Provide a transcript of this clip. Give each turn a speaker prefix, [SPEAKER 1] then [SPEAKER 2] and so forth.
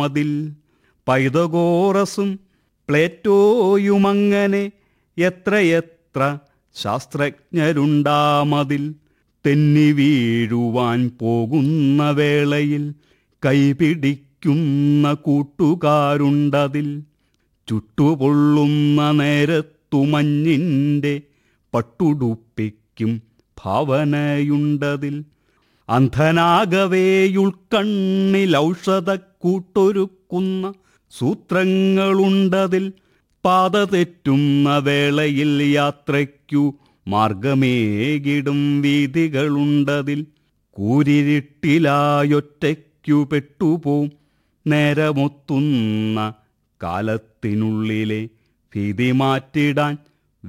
[SPEAKER 1] അതിൽ പൈതഗോറസും പ്ലേറ്റോയുമങ്ങനെ എത്രയെത്ര ശാസ്ത്രജ്ഞരുണ്ടാമതിൽ തെന്നി വീഴുവാൻ പോകുന്ന വേളയിൽ കൈപിടിക്കുന്ന കൂട്ടുകാരുണ്ടതിൽ ചുട്ടുപൊള്ളുന്ന നേരത്തു മഞ്ഞിൻ്റെ പട്ടുടുപ്പിക്കും ഭാവനയുണ്ടതിൽ അന്ധനാകവേയുൾക്കണ്ണിൽ ഔഷധക്കൂട്ടൊരുക്കുന്ന സൂത്രങ്ങളുണ്ടതിൽ പാത തെറ്റുന്ന വേളയിൽ യാത്രയ്ക്കു മാർഗമേകിടും വീതികളുണ്ടതിൽ കൂരിരുട്ടിലായൊറ്റയ്ക്കു പെട്ടുപോം നേരമൊത്തുന്ന കാലത്തിനുള്ളിലെ ഭീതി മാറ്റിടാൻ